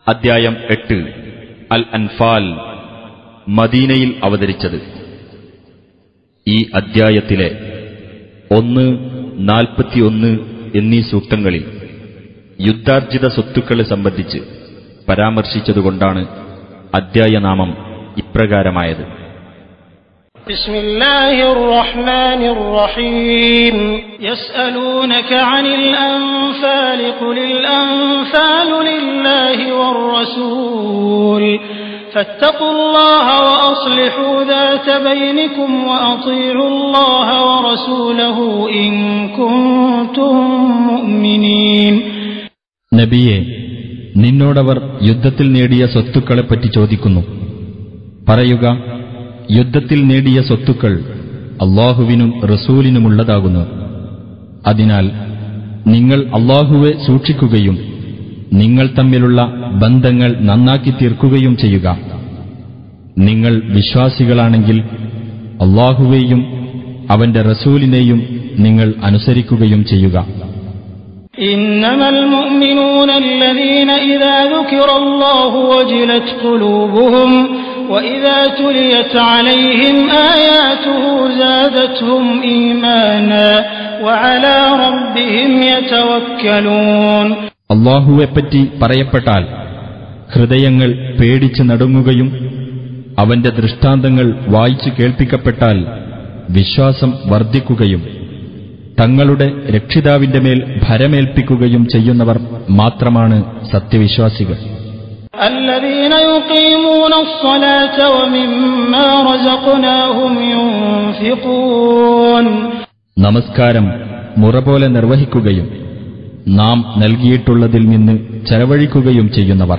അദ്ധ്യായം എട്ട് അൽ അൻഫാൽ മദീനയിൽ അവതരിച്ചത് ഈ അദ്ധ്യായത്തിലെ ഒന്ന് നാൽപ്പത്തിയൊന്ന് എന്നീ സൂക്തങ്ങളിൽ യുദ്ധാർജിത സ്വത്തുക്കളെ സംബന്ധിച്ച് പരാമർശിച്ചതുകൊണ്ടാണ് അദ്ധ്യായനാമം ഇപ്രകാരമായത് بسم الله الرحمن الرحيم يسألونك عن الأنفال قل الأنفال لله والرسول فاتقوا الله وأصلحوا ذات بينكم وأطيعوا الله ورسوله إن كنتم مؤمنين നബിയെ നിന്നോടവർ യുദ്ധത്തിൽ നേടിയ സ്വത്തുക്കളെപ്പറ്റി ചോദിക്കുന്നു പറയുക യുദ്ധത്തിൽ നേടിയ സ്വത്തുക്കൾ അള്ളാഹുവിനും റസൂലിനുമുള്ളതാകുന്നു അതിനാൽ നിങ്ങൾ അള്ളാഹുവെ സൂക്ഷിക്കുകയും നിങ്ങൾ തമ്മിലുള്ള ബന്ധങ്ങൾ നന്നാക്കി തീർക്കുകയും ചെയ്യുക നിങ്ങൾ വിശ്വാസികളാണെങ്കിൽ അള്ളാഹുവേയും അവന്റെ റസൂലിനെയും നിങ്ങൾ അനുസരിക്കുകയും ചെയ്യുക إنما المؤمنون الذين إذا ذكر الله وجلت قلوبهم وإذا تليت عليهم آياته زادتهم إيمانا وعلى ربهم يتوكلون അള്ളാഹുവെപ്പറ്റി പറയപ്പെട്ടാൽ ഹൃദയങ്ങൾ പേടിച്ച് നടുങ്ങുകയും അവന്റെ ദൃഷ്ടാന്തങ്ങൾ വായിച്ചു കേൾപ്പിക്കപ്പെട്ടാൽ വിശ്വാസം വർദ്ധിക്കുകയും തങ്ങളുടെ രക്ഷിതാവിന്റെ മേൽ ഭരമേൽപ്പിക്കുകയും ചെയ്യുന്നവർ മാത്രമാണ് സത്യവിശ്വാസികൾ الذين يقيمون الصلاة ومما رزقناهم ينفقون നമസ്കാരം മുറ പോലെ നിർവഹിക്കുകയും നാം നൽകിയിട്ടുള്ളതിൽ നിന്ന് ചെലവഴിക്കുകയും ചെയ്യുന്നവർ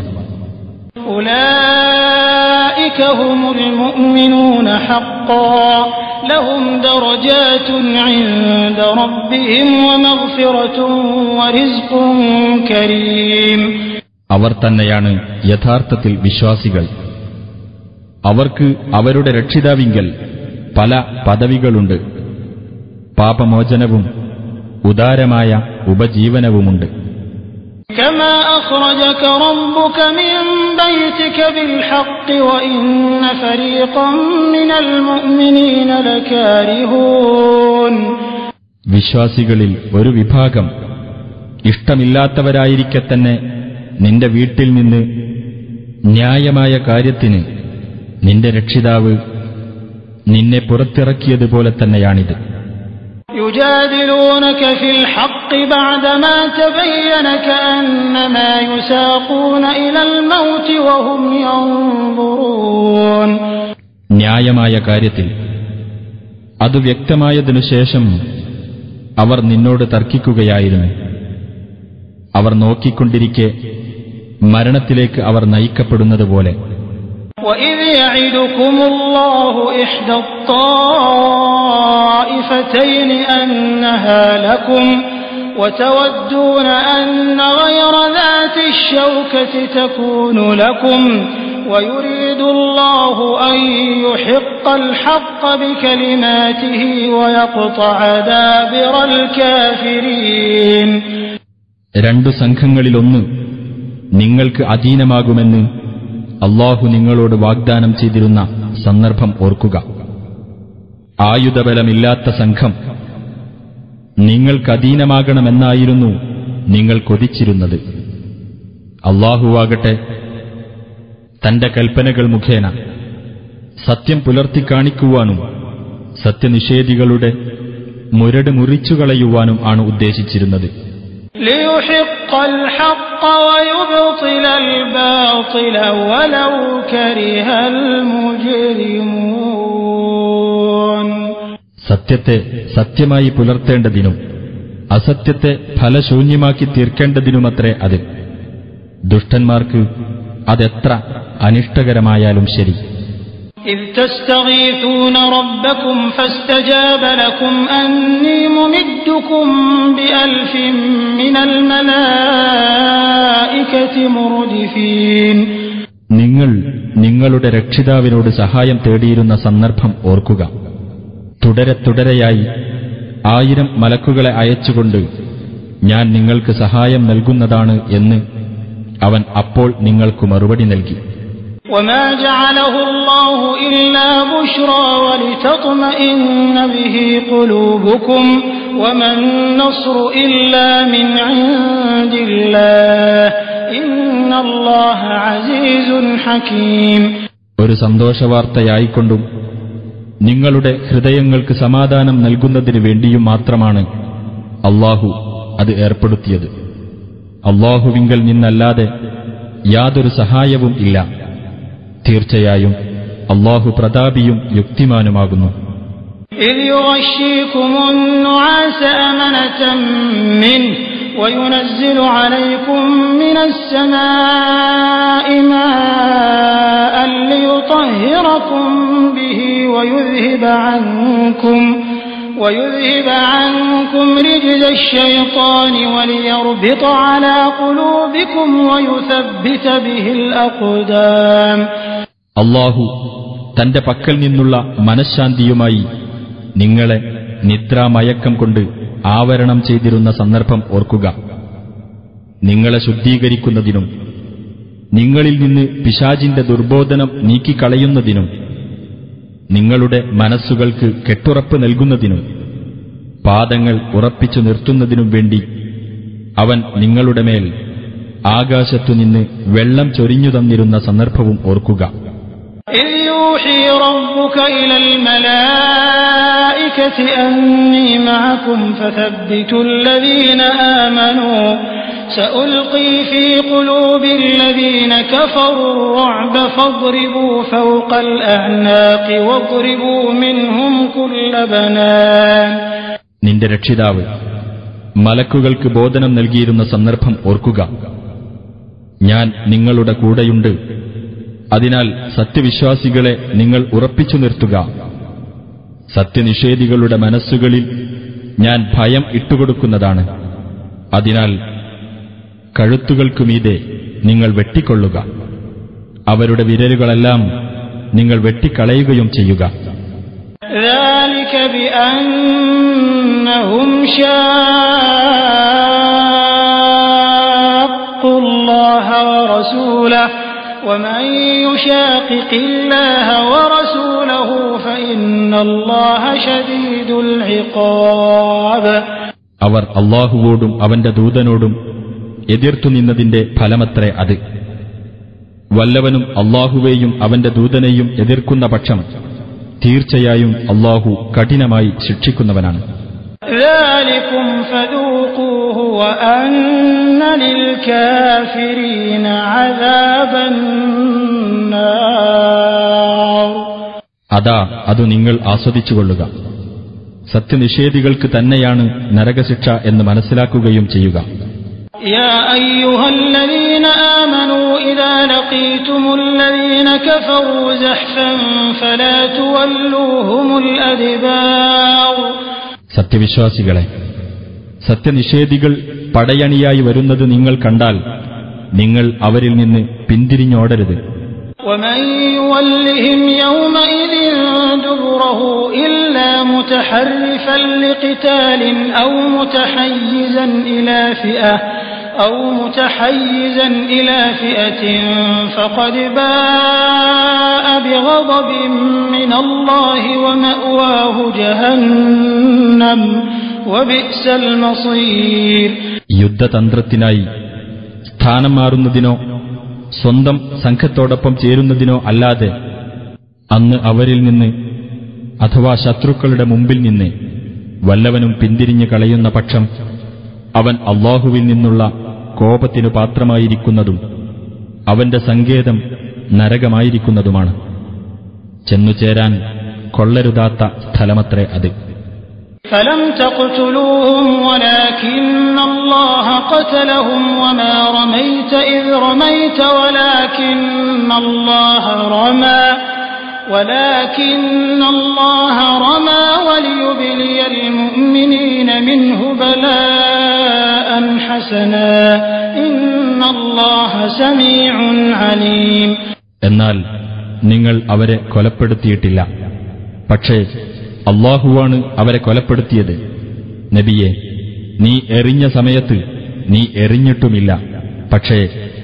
أولئك هم المؤمنون حقا لهم درجات عند ربهم ومغفرة ورزق كريم അവർ തന്നെയാണ് യഥാർത്ഥത്തിൽ വിശ്വാസികൾ അവർക്ക് അവരുടെ രക്ഷിതാവിങ്കൽ പല പദവികളുണ്ട് പാപമോചനവും ഉദാരമായ ഉപജീവനവുമുണ്ട് كما أخرجك ربك من بيتك بالحق وإن فريقا من المؤمنين لكارهون വിശ്വാസികളിൽ ഒരു വിഭാഗം ഇഷ്ടമില്ലാത്തവരായിരിക്കെ തന്നെ നിന്റെ വീട്ടിൽ നിന്ന് ന്യായമായ കാര്യത്തിന് നിന്റെ രക്ഷിതാവ് നിന്നെ പുറത്തിറക്കിയതുപോലെ തന്നെയാണിത് يجادلونك في الحق بعدما تبين كأنما يساقون إلى الموت وهم ينظرون ന്യായമായ കാര്യത്തിൽ അത് വ്യക്തമായതിനു ശേഷം അവർ നിന്നോട് തർക്കിക്കുകയായിരുന്നു അവർ നോക്കിക്കൊണ്ടിരിക്കെ മരണത്തിലേക്ക് അവർ നയിക്കപ്പെടുന്നതുപോലെ وإذ يعدكم الله إحدى الطائفتين أنها لكم وتودون أن غير ذات الشوكة تكون لكم ويريد الله أن يحق الحق بكلماته ويقطع دابر الكافرين രണ്ടു സംഘങ്ങളിലൊന്ന് നിങ്ങൾക്ക് അധീനമാകുമെന്ന് അള്ളാഹു നിങ്ങളോട് വാഗ്ദാനം ചെയ്തിരുന്ന സന്ദർഭം ഓർക്കുക ആയുധബലമില്ലാത്ത സംഘം നിങ്ങൾക്കധീനമാകണമെന്നായിരുന്നു നിങ്ങൾ കൊതിച്ചിരുന്നത് അള്ളാഹുവാകട്ടെ തന്റെ കൽപ്പനകൾ മുഖേന സത്യം പുലർത്തിക്കാണിക്കുവാനും സത്യനിഷേധികളുടെ മുരട് മുറിച്ചുകളയുവാനും ആണ് ഉദ്ദേശിച്ചിരുന്നത് ليحق الحق ويبطل الباطل ولو كره المجرمون സത്യത്തെ സത്യമായി പുലർത്തേണ്ടതിനും അസത്യത്തെ ഫലശൂന്യമാക്കി തീർക്കേണ്ടതിനുമത്രേ അത് ദുഷ്ടന്മാർക്ക് അതെത്ര അനിഷ്ടകരമായാലും ശരി إذ تستغيثون ربكم فاستجاب لكم أني ممدكم بألف من الملائكة مردفين നിങ്ങൾ നിങ്ങളുടെ രക്ഷിതാവിനോട് സഹായം തേടിയിരുന്ന സന്ദർഭം ഓർക്കുക തുടരെ തുടരെയായി ആയിരം മലക്കുകളെ അയച്ചുകൊണ്ട് ഞാൻ നിങ്ങൾക്ക് സഹായം നൽകുന്നതാണ് എന്ന് അവൻ അപ്പോൾ നിങ്ങൾക്ക് മറുപടി നൽകി وما جعله الله إلا بشرى ولتطمئن به قلوبكم وما النصر إلا من عند الله إن الله عزيز حكيم ഒരു സന്തോഷവാർത്തയായിക്കൊണ്ടും നിങ്ങളുടെ ഹൃദയങ്ങൾക്ക് സമാധാനം നൽകുന്നതിനു വേണ്ടിയും മാത്രമാണ് അള്ളാഹു അത് ഏർപ്പെടുത്തിയത് അള്ളാഹുവിങ്കൽ നിന്നല്ലാതെ യാതൊരു സഹായവും ഇല്ല തീർച്ചയായും അള്ളാഹു പ്രതാപിയും യുക്തിമാനുമാകുന്നു إذ يغشيكم النعاس أمنة منه وينزل عليكم من السماء ماء ليطهركم به ويذهب عنكم ويذهب عنكم رجز الشيطان وليربط على قلوبكم ويثبت به الأقدام അള്ളാഹു തന്റെ പക്കൽ നിന്നുള്ള മനഃശാന്തിയുമായി നിങ്ങളെ നിദ്രാമയക്കം കൊണ്ട് ആവരണം ചെയ്തിരുന്ന സന്ദർഭം ഓർക്കുക നിങ്ങളെ ശുദ്ധീകരിക്കുന്നതിനും നിങ്ങളിൽ നിന്ന് പിശാചിന്റെ ദുർബോധനം നീക്കിക്കളയുന്നതിനും നിങ്ങളുടെ മനസ്സുകൾക്ക് കെട്ടുറപ്പ് നൽകുന്നതിനും പാദങ്ങൾ ഉറപ്പിച്ചു നിർത്തുന്നതിനും വേണ്ടി അവൻ നിങ്ങളുടെ മേൽ ആകാശത്തുനിന്ന് വെള്ളം ചൊരിഞ്ഞു തന്നിരുന്ന സന്ദർഭവും ഓർക്കുക إذ يوحي ربك إلى الملائكة أني معكم فثبتوا الذين آمنوا سألقي في قلوب الذين كفروا الرعب فاضربوا فوق الأعناق واضربوا منهم كل بنان നിന്റെ രക്ഷിതാവ് മലക്കുകൾക്ക് ബോധനം നൽകിയിരുന്ന സന്ദർഭം ഓർക്കുക ഞാൻ നിങ്ങളുടെ കൂടെയുണ്ട് അതിനാൽ സത്യവിശ്വാസികളെ നിങ്ങൾ ഉറപ്പിച്ചു നിർത്തുക സത്യനിഷേധികളുടെ മനസ്സുകളിൽ ഞാൻ ഭയം ഇട്ടുകൊടുക്കുന്നതാണ് അതിനാൽ കഴുത്തുകൾക്കുമീതെ നിങ്ങൾ വെട്ടിക്കൊള്ളുക അവരുടെ വിരലുകളെല്ലാം നിങ്ങൾ വെട്ടിക്കളയുകയും ചെയ്യുക ذلك بأنهم شاقوا الله ورسوله ومن يشاقق الله ورسوله فإن الله شديد العقاب അവർ അള്ളാഹുവോടും അവന്റെ ദൂതനോടും എതിർത്തു നിന്നതിന്റെ ഫലമത്രേ അത് വല്ലവനും അള്ളാഹുവേയും അവന്റെ ദൂതനെയും എതിർക്കുന്ന പക്ഷം തീർച്ചയായും അള്ളാഹു കഠിനമായി ശിക്ഷിക്കുന്നവനാണ് ذلكم فذوقوه وأن للكافرين عذاب النار അതാ അത് നിങ്ങൾ ആസ്വദിച്ചുകൊള്ളുക സത്യനിഷേധികൾക്ക് തന്നെയാണ് നരകശിക്ഷ എന്ന് മനസ്സിലാക്കുകയും ചെയ്യുക يا أيها الذين آمنوا إذا لقيتم الذين كفروا زحفا فلا تولوهم الأدبار സത്യവിശ്വാസികളെ സത്യനിഷേധികൾ പടയണിയായി വരുന്നത് നിങ്ങൾ കണ്ടാൽ നിങ്ങൾ അവരിൽ നിന്ന് പിന്തിരിഞ്ഞോടരുത് ومن يولهم يومئذ دبره إلا متحرفا لقتال أو متحيزا إلى فئة أو متحيزا إلى فئة فقد باء بغضب من الله ومأواه جهنم وبئس المصير യുദ്ധതന്ത്രത്തിനായി സ്ഥാനം മാറുന്നതിനോ സ്വന്തം സംഘത്തോടൊപ്പം ചേരുന്നതിനോ അല്ലാതെ അന്ന് അവരിൽ നിന്ന് അഥവാ ശത്രുക്കളുടെ മുമ്പിൽ നിന്ന് വല്ലവനും പിന്തിരിഞ്ഞു കളയുന്ന പക്ഷം അവൻ അള്ളാഹുവിൽ നിന്നുള്ള കോപത്തിനു പാത്രമായിരിക്കുന്നതും അവന്റെ സങ്കേതം നരകമായിരിക്കുന്നതുമാണ് ചെന്നുചേരാൻ കൊള്ളരുതാത്ത സ്ഥലമത്രേ അത് فلم تقتلوهم ولكن الله قتلهم وما رميت إذ رميت ولكن الله رمى ولكن الله رمى وليبلي المؤمنين منه بلاء حسنا إن الله سميع عليم എന്നാൽ നിങ്ങൾ അവരെ കൊലപ്പെടുത്തിയിട്ടില്ല പക്ഷേ അള്ളാഹുവാണ് അവരെ കൊലപ്പെടുത്തിയത് നബിയെ നീ എറിഞ്ഞ സമയത്ത് നീ എറിഞ്ഞിട്ടുമില്ല പക്ഷേ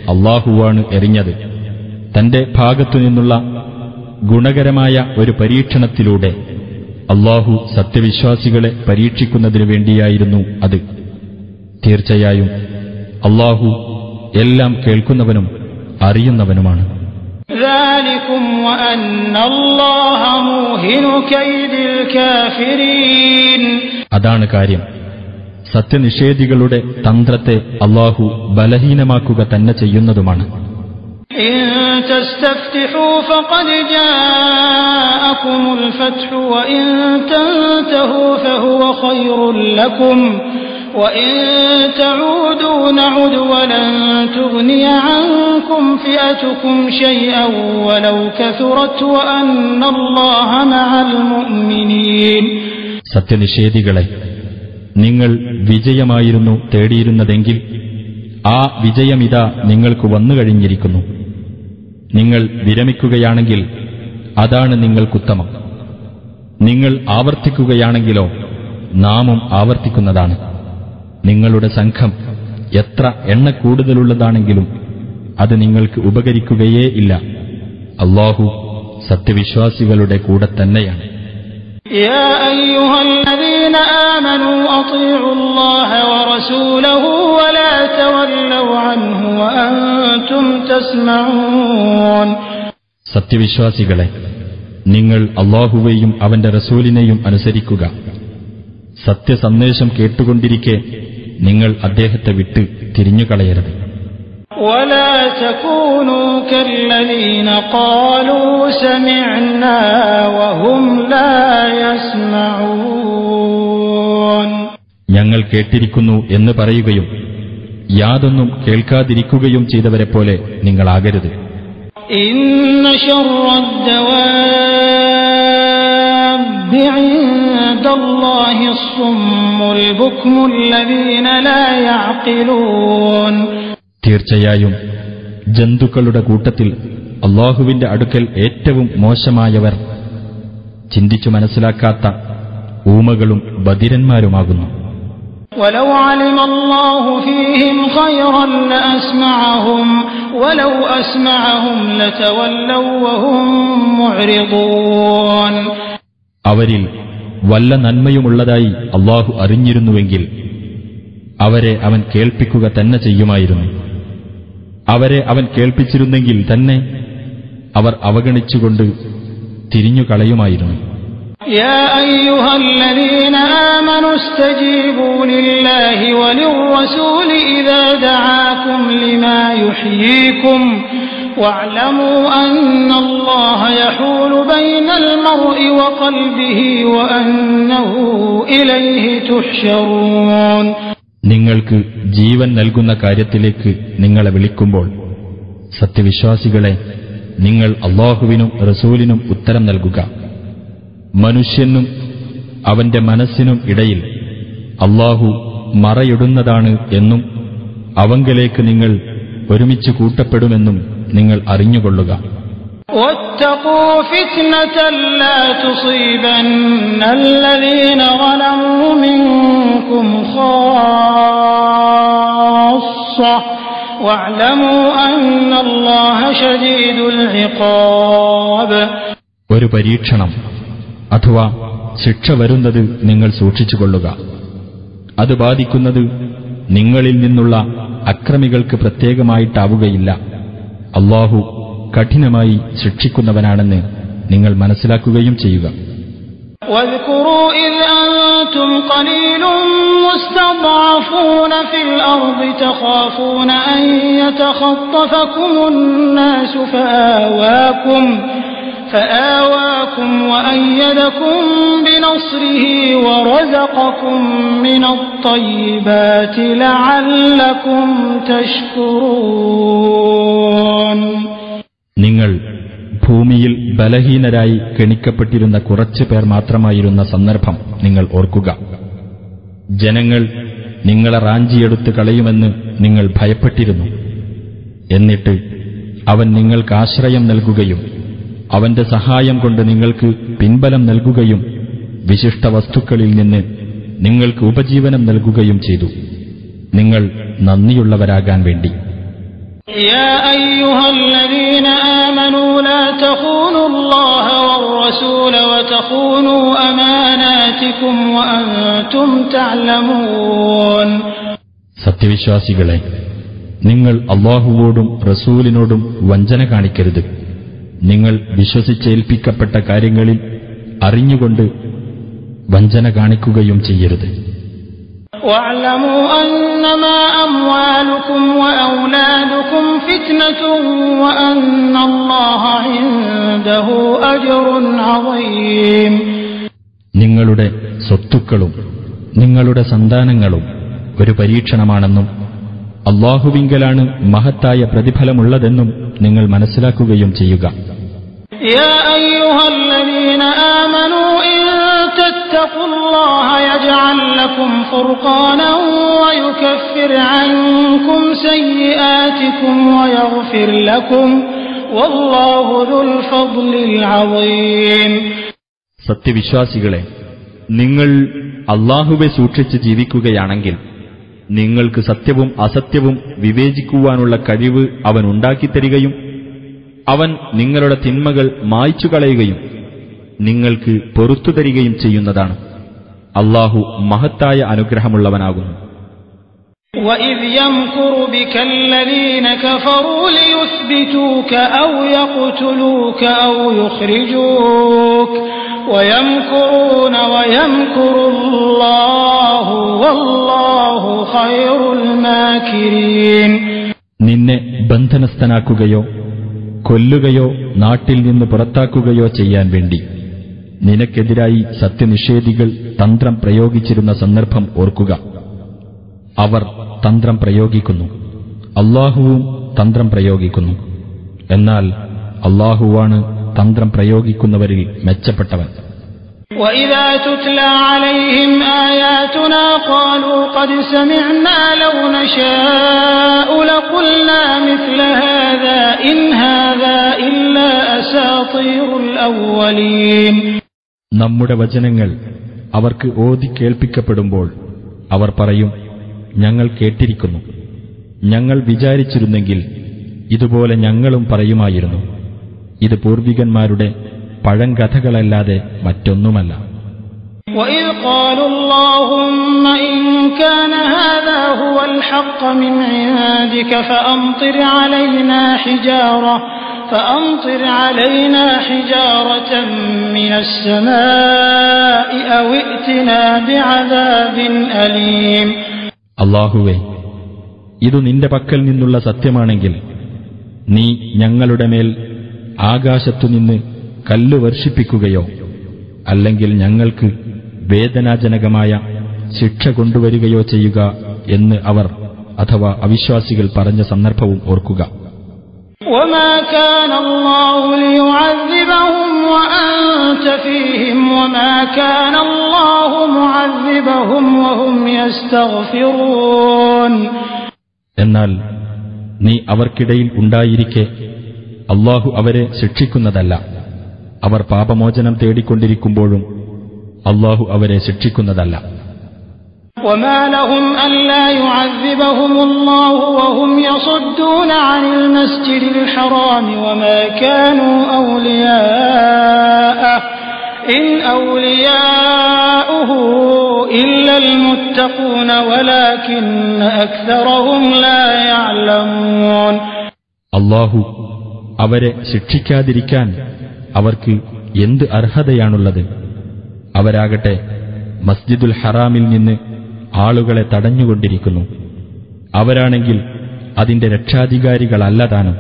അള്ളാഹുവാണ് എറിഞ്ഞത് തന്റെ ഭാഗത്തുനിന്നുള്ള ഗുണകരമായ ഒരു പരീക്ഷണത്തിലൂടെ അള്ളാഹു സത്യവിശ്വാസികളെ പരീക്ഷിക്കുന്നതിനു വേണ്ടിയായിരുന്നു അത് തീർച്ചയായും അള്ളാഹു എല്ലാം കേൾക്കുന്നവനും അറിയുന്നവനുമാണ് ذلكم وأن الله موهن كيد الكافرين അതാണ് കാര്യം സത്യനിഷേധികളുടെ തന്ത്രത്തെ അള്ളാഹു ബലഹീനമാക്കുക തന്നെ ചെയ്യുന്നതുമാണ് إن تستفتحوا فقد جاءكم الفتح وإن تنتهوا فهو خير لكم وإن تعودوا نعد ولن تغني عنكم فئتكم شيئا ولو كثرت وأن الله مع المؤمنين സത്യനിഷേധികളെ നിങ്ങൾ വിജയമായിരുന്നു തേടിയിരുന്നതെങ്കിൽ ആ വിജയമിതാ നിങ്ങൾക്ക് വന്നു കഴിഞ്ഞിരിക്കുന്നു നിങ്ങൾ വിരമിക്കുകയാണെങ്കിൽ അതാണ് നിങ്ങൾക്കുത്തമം നിങ്ങൾ ആവർത്തിക്കുകയാണെങ്കിലോ നാമും ആവർത്തിക്കുന്നതാണ് നിങ്ങളുടെ സംഘം എത്ര എണ്ണ കൂടുതലുള്ളതാണെങ്കിലും അത് നിങ്ങൾക്ക് ഉപകരിക്കുകയേ ഇല്ല അള്ളാഹു സത്യവിശ്വാസികളുടെ കൂടെ തന്നെയാണ് يا أيها الذين آمنوا أطيعوا الله ورسوله ولا تولوا عنه وأنتم تسمعون സത്യവിശ്വാസികളെ നിങ്ങൾ അള്ളാഹുവേയും അവന്റെ റസൂലിനെയും അനുസരിക്കുക സത്യസന്ദേശം കേട്ടുകൊണ്ടിരിക്കെ നിങ്ങൾ അദ്ദേഹത്തെ വിട്ട് തിരിഞ്ഞുകളയരുത് ولا تكونوا كالذين قالوا سمعنا وهم لا يسمعون ഞങ്ങൾ കേട്ടിരിക്കുന്നു എന്ന് പറയുകയും യാതൊന്നും കേൾക്കാതിരിക്കുകയും ചെയ്തവരെ പോലെ നിങ്ങളാകരുത് إن شر الدواب عند الله الصم البكم الذين لا يعقلون തീർച്ചയായും ജന്തുക്കളുടെ കൂട്ടത്തിൽ അള്ളാഹുവിന്റെ അടുക്കൽ ഏറ്റവും മോശമായവർ ചിന്തിച്ചു മനസ്സിലാക്കാത്ത ഊമകളും ബധിരന്മാരുമാകുന്നു ولو علم الله فيهم خيرا لأسمعهم ولو أسمعهم لتولوا وهم معرضون അവരിൽ വല്ല നന്മയുമുള്ളതായി അള്ളാഹു അറിഞ്ഞിരുന്നുവെങ്കിൽ അവരെ അവൻ കേൾപ്പിക്കുക തന്നെ ചെയ്യുമായിരുന്നു അവരെ അവൻ കേൾപ്പിച്ചിരുന്നെങ്കിൽ തന്നെ അവർ അവഗണിച്ചുകൊണ്ട് തിരിഞ്ഞുകളയുമായിരുന്നു يا أيها الذين آمنوا استجيبوا لله وللرسول إذا دعاكم لما يحييكم واعلموا أن الله يحول بين المرء وقلبه وأنه إليه تحشرون നിങ്ങൾക്ക് ജീവൻ നൽകുന്ന കാര്യത്തിലേക്ക് നിങ്ങളെ വിളിക്കുമ്പോൾ സത്യവിശ്വാസികളെ നിങ്ങൾ അള്ളാഹുവിനും റസൂലിനും ഉത്തരം നൽകുക മനുഷ്യനും അവന്റെ മനസ്സിനും ഇടയിൽ അള്ളാഹു മറയിടുന്നതാണ് എന്നും അവങ്കലേക്ക് നിങ്ങൾ ഒരുമിച്ച് കൂട്ടപ്പെടുമെന്നും നിങ്ങൾ അറിഞ്ഞുകൊള്ളുക واتقوا فتنة لا تصيبن الذين ظلموا منكم خاصة واعلموا أن الله شديد العقاب ഒരു പരീക്ഷണം അഥവാ ശിക്ഷ വരുന്നത് നിങ്ങൾ സൂക്ഷിച്ചുകൊള്ളുക അത് ബാധിക്കുന്നത് നിങ്ങളിൽ നിന്നുള്ള അക്രമികൾക്ക് പ്രത്യേകമായിട്ടാവുകയില്ല അള്ളാഹു കഠിനമായി ശിക്ഷിക്കുന്നവനാണെന്ന് നിങ്ങൾ മനസ്സിലാക്കുകയും ചെയ്യുക واذكروا إذ أنتم قليل مستضعفون في الأرض تخافون أن يتخطفكم الناس فآواكم فآواكم وأيدكم بنصره ورزقكم من الطيبات لعلكم تشكرون നിങ്ങൾ ഭൂമിയിൽ ബലഹീനരായി കെണിക്കപ്പെട്ടിരുന്ന കുറച്ചു പേർ മാത്രമായിരുന്ന സന്ദർഭം നിങ്ങൾ ഓർക്കുക ജനങ്ങൾ നിങ്ങളെ റാഞ്ചിയെടുത്ത് കളയുമെന്ന് നിങ്ങൾ ഭയപ്പെട്ടിരുന്നു എന്നിട്ട് അവൻ നിങ്ങൾക്ക് ആശ്രയം നൽകുകയും അവന്റെ സഹായം കൊണ്ട് നിങ്ങൾക്ക് പിൻബലം നൽകുകയും വിശിഷ്ട വസ്തുക്കളിൽ നിന്ന് നിങ്ങൾക്ക് ഉപജീവനം നൽകുകയും ചെയ്തു നിങ്ങൾ നന്ദിയുള്ളവരാകാൻ വേണ്ടി يا أيها الذين آمنوا لا تخونوا الله والرسول وتخونوا أماناتكم وأنتم تعلمون സത്യവിശ്വാസികളെ നിങ്ങൾ അള്ളാഹുവോടും റസൂലിനോടും വഞ്ചന കാണിക്കരുത് നിങ്ങൾ വിശ്വസിച്ചേൽപ്പിക്കപ്പെട്ട കാര്യങ്ങളിൽ അറിഞ്ഞുകൊണ്ട് വഞ്ചന കാണിക്കുകയും ചെയ്യരുത് واعلموا أنما أموالكم وأولادكم فتنة وأن الله عنده أجر عظيم നിങ്ങളുടെ സ്വത്തുക്കളും നിങ്ങളുടെ സന്താനങ്ങളും ഒരു പരീക്ഷണമാണെന്നും അള്ളാഹുവിങ്കലാണ് മഹത്തായ പ്രതിഫലമുള്ളതെന്നും നിങ്ങൾ മനസ്സിലാക്കുകയും ചെയ്യുക يا أيها الذين آمنوا إن تتقوا الله يجعل لكم فرقانا ويكفر عنكم سيئاتكم ويغفر لكم والله ذو الفضل العظيم സത്യവിശ്വാസികളെ നിങ്ങൾ അള്ളാഹുവെ സൂക്ഷിച്ച് ജീവിക്കുകയാണെങ്കിൽ നിങ്ങൾക്ക് സത്യവും അസത്യവും വിവേചിക്കുവാനുള്ള കഴിവ് അവൻ ഉണ്ടാക്കിത്തരികയും അവൻ നിങ്ങളുടെ തിന്മകൾ മായ്ച്ചു കളയുകയും നിങ്ങൾക്ക് പൊറത്തു തരികയും ചെയ്യുന്നതാണ് അള്ളാഹു മഹത്തായ അനുഗ്രഹമുള്ളവനാകുന്നു وإذ يمكر بك الذين كفروا ليثبتوك أو يقتلوك أو يخرجوك ويمكرون ويمكر الله والله خير الماكرين നിന്നെ ബന്ധനസ്ഥനാക്കുകയോ കൊല്ലുകയോ നാട്ടിൽ നിന്ന് പുറത്താക്കുകയോ ചെയ്യാൻ വേണ്ടി നിനക്കെതിരായി സത്യനിഷേധികൾ തന്ത്രം പ്രയോഗിച്ചിരുന്ന സന്ദർഭം ഓർക്കുക അവർ തന്ത്രം പ്രയോഗിക്കുന്നു അള്ളാഹുവും തന്ത്രം പ്രയോഗിക്കുന്നു എന്നാൽ അള്ളാഹുവാണ് തന്ത്രം പ്രയോഗിക്കുന്നവരിൽ മെച്ചപ്പെട്ടവൻ وإذا تتلى عليهم آياتنا قالوا قد سمعنا لو نشاء لقلنا مثل هذا إن هذا إلا أساطير الأولين നമ്മുടെ വചനങ്ങൾ അവർക്ക് ഓതി കേൾപ്പിക്കപ്പെടുമ്പോൾ അവർ പറയും ഞങ്ങൾ കേട്ടിരിക്കുന്നു ഞങ്ങൾ വിചാരിച്ചിരുന്നെങ്കിൽ ഇതുപോലെ ഞങ്ങളും പറയുമായിരുന്നു ഇത് പൂർവികന്മാരുടെ പഴങ്കഥകളല്ലാതെ മറ്റൊന്നുമല്ല وإذ قالوا اللهم إن كان هذا هو الحق من عندك فأمطر علينا حجارة فأمطر علينا حجارة من السماء أو ائتنا بعذاب أليم അള്ളാഹുവെ ഇതു നിന്റെ പക്കൽ നിന്നുള്ള സത്യമാണെങ്കിൽ നീ ഞങ്ങളുടെ മേൽ ആകാശത്തുനിന്ന് കല്ല് വർഷിപ്പിക്കുകയോ അല്ലെങ്കിൽ ഞങ്ങൾക്ക് വേദനാജനകമായ ശിക്ഷ കൊണ്ടുവരികയോ ചെയ്യുക എന്ന് അവർ അഥവാ അവിശ്വാസികൾ പറഞ്ഞ സന്ദർഭവും ഓർക്കുക وما كان الله ليعذبهم وأنت فيهم وما كان الله معذبهم وهم يستغفرون എന്നാൽ നീ അവർക്കിടയിൽ ഉണ്ടായിരിക്കെ അള്ളാഹു അവരെ ശിക്ഷിക്കുന്നതല്ല അവർ പാപമോചനം തേടിക്കൊണ്ടിരിക്കുമ്പോഴും അള്ളാഹു അവരെ ശിക്ഷിക്കുന്നതല്ല وما لهم ألا يعذبهم الله وهم يصدون عن المسجد الحرام وما كانوا أولياءه إن أولياؤه إلا المتقون ولكن أكثرهم لا يعلمون അള്ളാഹു അവരെ ശിക്ഷിക്കാതിരിക്കാൻ അവർക്ക് എന്ത് അർഹതയാണുള്ളത് അവരാകട്ടെ മസ്ജിദുൽ ഹറാമിൽ നിന്ന് ആളുകളെ തടഞ്ഞുകൊണ്ടിരിക്കുന്നു അവരാണെങ്കിൽ അതിന്റെ രക്ഷാധികാരികളല്ലതാനും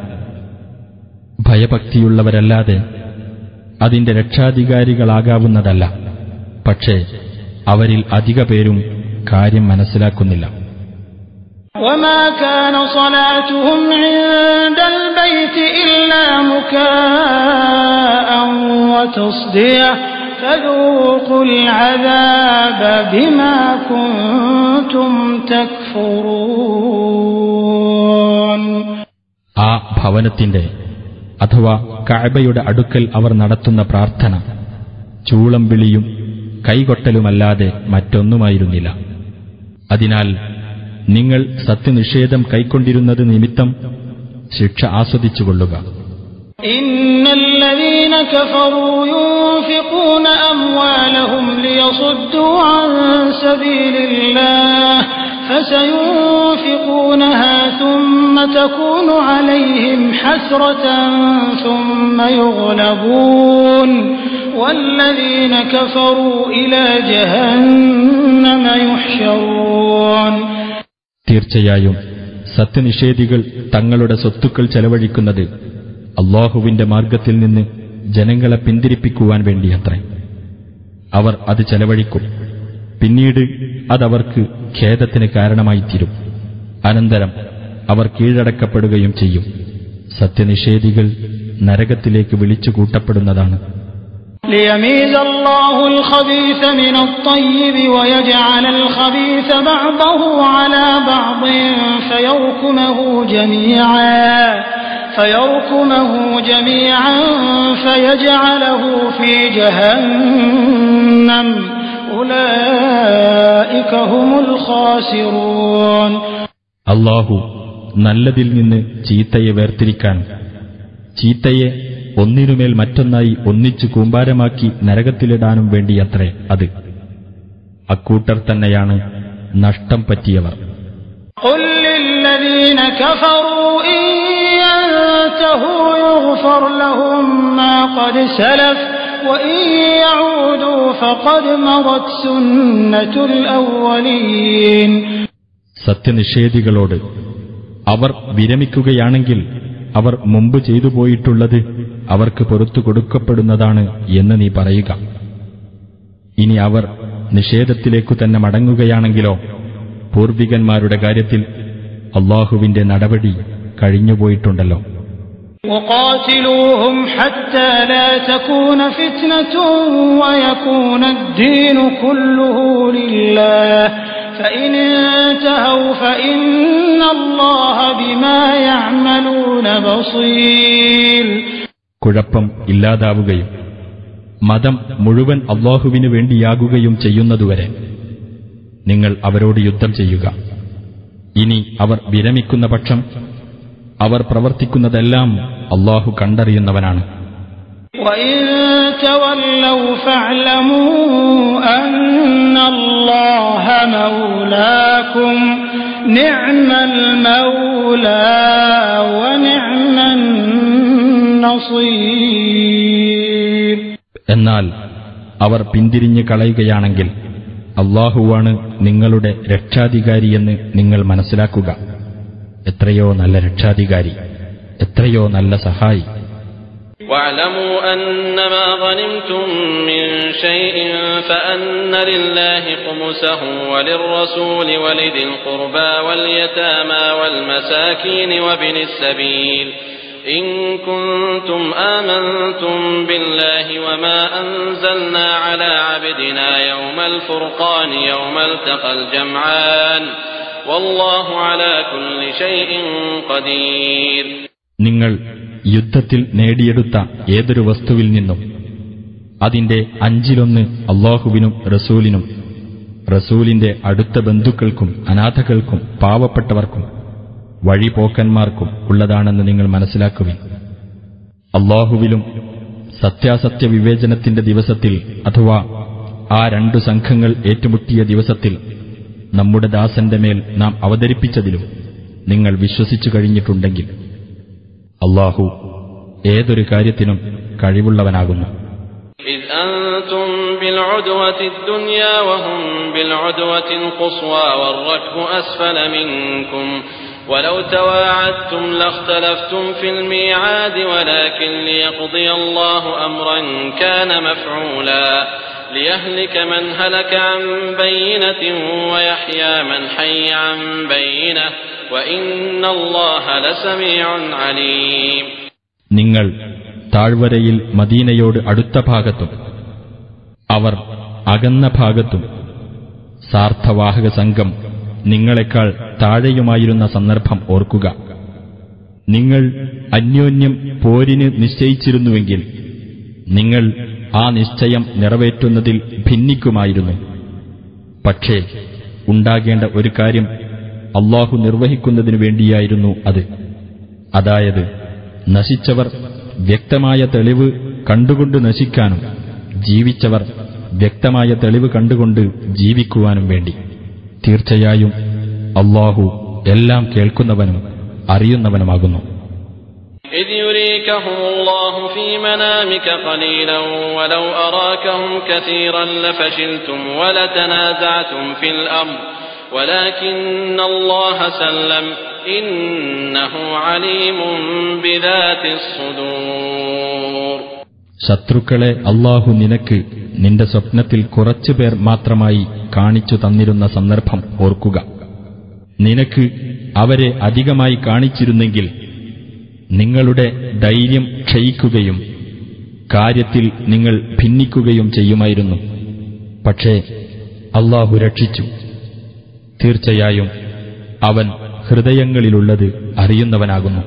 ഭയഭക്തിയുള്ളവരല്ലാതെ അതിന്റെ രക്ഷാധികാരികളാകാവുന്നതല്ല പക്ഷേ അവരിൽ അധിക പേരും കാര്യം മനസ്സിലാക്കുന്നില്ല وما كان صلاتهم عند البيت إلا مكاء وتصدية فذوقوا العذاب بما كنتم تكفرون ആ ഭവനത്തിന്റെ അഥവാ കഅബയുടെ അടുക്കൽ അവർ നടത്തുന്ന പ്രാർത്ഥന ചൂളം വിളിയും കൈകൊട്ടലുമല്ലാതെ മറ്റൊന്നുമായിരുന്നില്ല അതിനാൽ നിങ്ങൾ സത്യനിഷേധം കൈക്കൊണ്ടിരുന്നത് നിമിത്തം ശിക്ഷ ആസ്വദിച്ചുകൊള്ളുക إن الذين كفروا ينفقون أموالهم ليصدوا عن سبيل الله فسينفقونها ثم تكون عليهم حسرة ثم يغلبون والذين كفروا إلى جهنم يحشرون തീർച്ചയായും സത്യനിഷേധികൾ തങ്ങളുടെ സ്വത്തുക്കൾ ചെലവഴിക്കുന്നത് അള്ളാഹുവിന്റെ മാർഗത്തിൽ നിന്ന് ജനങ്ങളെ പിന്തിരിപ്പിക്കുവാൻ വേണ്ടിയത്രേ അവർ അത് ചെലവഴിക്കും പിന്നീട് അതവർക്ക് ഖേദത്തിന് കാരണമായിത്തീരും അനന്തരം അവർ കീഴടക്കപ്പെടുകയും ചെയ്യും സത്യനിഷേധികൾ നരകത്തിലേക്ക് വിളിച്ചു കൂട്ടപ്പെടുന്നതാണ് ليميز الله الخبيث من الطيب ويجعل الخبيث بعضه على بعض فيركمه جميعا فيركمه جميعا فيجعله في جهنم أولئك هم الخاسرون അള്ളാഹു നല്ലതിൽ നിന്ന് ചീത്തയെ വേർതിരിക്കാൻ ചീത്തയെ ഒന്നിനുമേൽ മറ്റൊന്നായി ഒന്നിച്ചു കൂമ്പാരമാക്കി നരകത്തിലിടാനും വേണ്ടിയത്രേ അത് അക്കൂട്ടർ തന്നെയാണ് നഷ്ടം പറ്റിയവർ قل للذين كفروا إن ينتهوا يغفر لهم ما قد سلف وإن يعودوا فقد مضت سنة الأولين സത്യനിഷേധികളോട് അവർ വിരമിക്കുകയാണെങ്കിൽ അവർ മുമ്പ് ചെയ്തു പോയിട്ടുള്ളത് അവർക്ക് പുറത്തു കൊടുക്കപ്പെടുന്നതാണ് എന്ന് നീ പറയുക ഇനി അവർ നിഷേധത്തിലേക്കു തന്നെ മടങ്ങുകയാണെങ്കിലോ പൂർവികന്മാരുടെ കാര്യത്തിൽ അള്ളാഹുവിന്റെ നടപടി കഴിഞ്ഞുപോയിട്ടുണ്ടല്ലോ وقاتلوهم حتى لا تكون فتنة ويكون الدين كله لله فإن انتهوا فإن الله بما يعملون بصير കുഴപ്പം ഇല്ലാതാവുകയും മതം മുഴുവൻ അള്ളാഹുവിനു വേണ്ടിയാകുകയും ചെയ്യുന്നതുവരെ നിങ്ങൾ അവരോട് യുദ്ധം ചെയ്യുക ഇനി അവർ വിരമിക്കുന്ന പക്ഷം അവർ പ്രവർത്തിക്കുന്നതെല്ലാം അള്ളാഹു കണ്ടറിയുന്നവനാണ് وإن تولوا فاعلموا أن الله مولاكم نعم المولى ونعم النصير എന്നാൽ അവർ പിന്തിരിഞ്ഞു കളയുകയാണെങ്കിൽ അള്ളാഹുവാണ് നിങ്ങളുടെ രക്ഷാധികാരിയെന്ന് നിങ്ങൾ മനസ്സിലാക്കുക എത്രയോ നല്ല രക്ഷാധികാരി എത്രയോ നല്ല സഹായി واعلموا أنما غنمتم من شيء فأن لله خمسه وللرسول ولذي القربى واليتامى والمساكين وابن السبيل إن كنتم آمنتم بالله وما أنزلنا على عبدنا يوم الفرقان يوم التقى الجمعان والله على كل شيء قدير നിങ്ങൾ യുദ്ധത്തിൽ നേടിയെടുത്ത ഏതൊരു വസ്തുവിൽ നിന്നും അതിന്റെ അഞ്ചിലൊന്ന് അള്ളാഹുവിനും റസൂലിനും റസൂലിന്റെ അടുത്ത ബന്ധുക്കൾക്കും അനാഥകൾക്കും പാവപ്പെട്ടവർക്കും വഴിപോക്കന്മാർക്കും ഉള്ളതാണെന്ന് നിങ്ങൾ മനസ്സിലാക്കുവിൻ അള്ളാഹുവിലും സത്യാസത്യ വിവേചനത്തിന്റെ ദിവസത്തിൽ അഥവാ ആ രണ്ടു സംഘങ്ങൾ ഏറ്റുമുട്ടിയ ദിവസത്തിൽ നമ്മുടെ ദാസന്റെ മേൽ നാം അവതരിപ്പിച്ചതിലും നിങ്ങൾ വിശ്വസിച്ചു കഴിഞ്ഞിട്ടുണ്ടെങ്കിൽ അള്ളാഹു ഏതൊരു കാര്യത്തിനും കഴിവുള്ളവനാകുന്നു إذ أنتم بالعدوة الدنيا وهم بالعدوة القصوى والركب أسفل منكم ولو تواعدتم لاختلفتم في الميعاد ولكن ليقضي الله أمرا كان مفعولا ليهلك من هلك عن بينة ويحيى من حي عن بينة وإن الله لسميع عليم നിങ്ങൾ താഴ്വരയിൽ മദീനയോട് അടുത്ത ഭാഗത്തും അവർ അകന്ന ഭാഗത്തും സാർത്ഥവാഹക സംഘം നിങ്ങളെക്കാൾ താഴെയുമായിരുന്ന സന്ദർഭം ഓർക്കുക നിങ്ങൾ അന്യോന്യം പോരിന് നിശ്ചയിച്ചിരുന്നുവെങ്കിൽ നിങ്ങൾ ആ നിശ്ചയം നിറവേറ്റുന്നതിൽ ഭിന്നിക്കുമായിരുന്നു പക്ഷേ ഉണ്ടാകേണ്ട ഒരു കാര്യം അള്ളാഹു നിർവഹിക്കുന്നതിനു വേണ്ടിയായിരുന്നു അത് അതായത് നശിച്ചവർ വ്യക്തമായ തെളിവ് കണ്ടുകൊണ്ട് നശിക്കാനും ജീവിച്ചവർ വ്യക്തമായ തെളിവ് കണ്ടുകൊണ്ട് ജീവിക്കുവാനും വേണ്ടി തീർച്ചയായും അള്ളാഹു എല്ലാം കേൾക്കുന്നവനും അറിയുന്നവനുമാകുന്നു إذ يريكهم الله في منامك قليلا ولو أراكهم كثيرا لفشلتم ولتنازعتم في الأمر ولكن الله سلم إنه عليم بذات الصدور ശത്രുക്കളെ അള്ളാഹു നിനക്ക് നിന്റെ സ്വപ്നത്തിൽ കുറച്ചുപേർ മാത്രമായി കാണിച്ചു തന്നിരുന്ന സന്ദർഭം ഓർക്കുക നിനക്ക് അവരെ അധികമായി കാണിച്ചിരുന്നെങ്കിൽ നിങ്ങളുടെ ധൈര്യം ക്ഷയിക്കുകയും കാര്യത്തിൽ നിങ്ങൾ ഭിന്നിക്കുകയും ചെയ്യുമായിരുന്നു പക്ഷേ അള്ളാഹു രക്ഷിച്ചു തീർച്ചയായും അവൻ ഹൃദയങ്ങളിലുള്ളത് അറിയുന്നവനാകുന്നു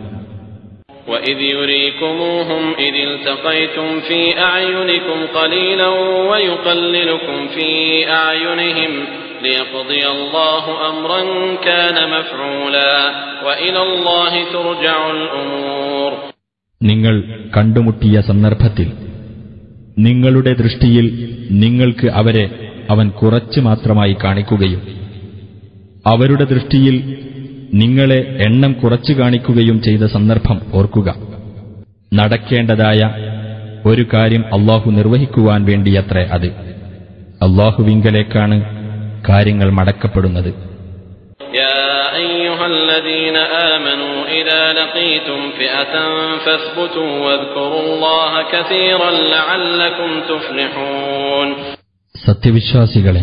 وإذ يريكموهم إذ التقيتم في أعينكم قليلا ويقللكم في أعينهم ليقضي الله أمرا كان مفعولا وإلى الله ترجع الأمور നിങ്ങൾ കണ്ടുമുട്ടിയ സന്ദർഭത്തിൽ നിങ്ങളുടെ ദൃഷ്ടിയിൽ നിങ്ങൾക്ക് അവരെ അവൻ കുറച്ചു മാത്രമായി കാണിക്കുകയും അവരുടെ ദൃഷ്ടിയിൽ നിങ്ങളെ എണ്ണം കുറച്ചു കാണിക്കുകയും ചെയ്ത സന്ദർഭം ഓർക്കുക നടക്കേണ്ടതായ ഒരു കാര്യം അള്ളാഹു നിർവഹിക്കുവാൻ വേണ്ടിയത്രേ അത് അള്ളാഹുവിങ്കലേക്കാണ് കാര്യങ്ങൾ മടക്കപ്പെടുന്നത് يا أيها الذين آمنوا إذا لقيتم فئة فاثبتوا واذكروا الله كثيرا لعلكم تفلحون സത്യവിശ്വാസികളെ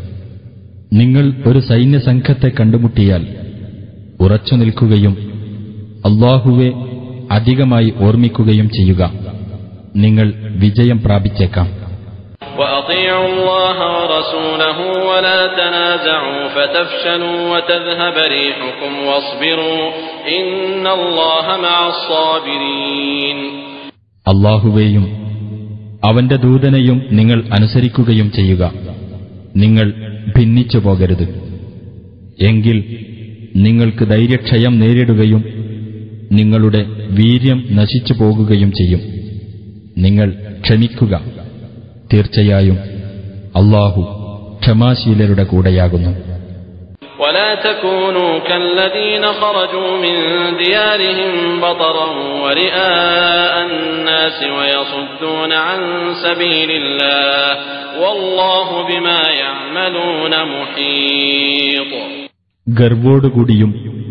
നിങ്ങൾ ഒരു സൈന്യസംഘത്തെ കണ്ടുമുട്ടിയാൽ ഉറച്ചു നിൽക്കുകയും അള്ളാഹുവെ അധികമായി ഓർമ്മിക്കുകയും ചെയ്യുക നിങ്ങൾ വിജയം പ്രാപിച്ചേക്കാം وأطيعوا الله ورسوله ولا تنازعوا فتفشلوا وتذهب ريحكم واصبروا إن الله مع الصابرين അള്ളാഹുവേയും അവന്റെ ദൂതനെയും നിങ്ങൾ അനുസരിക്കുകയും ചെയ്യുക നിങ്ങൾ ഭിന്നിച്ചു പോകരുത് എങ്കിൽ നിങ്ങൾക്ക് ധൈര്യക്ഷയം നേരിടുകയും നിങ്ങളുടെ വീര്യം നശിച്ചു പോകുകയും ചെയ്യും നിങ്ങൾ ക്ഷമിക്കുക തീർച്ചയായും അള്ളാഹു ക്ഷമാശീലരുടെ കൂടെയാകുന്നു ولا تكونوا كالذين خرجوا من ديارهم بطرا ورئاء الناس ويصدون عن سبيل الله والله بما يعملون محيط ഗർവോടുകൂടിയും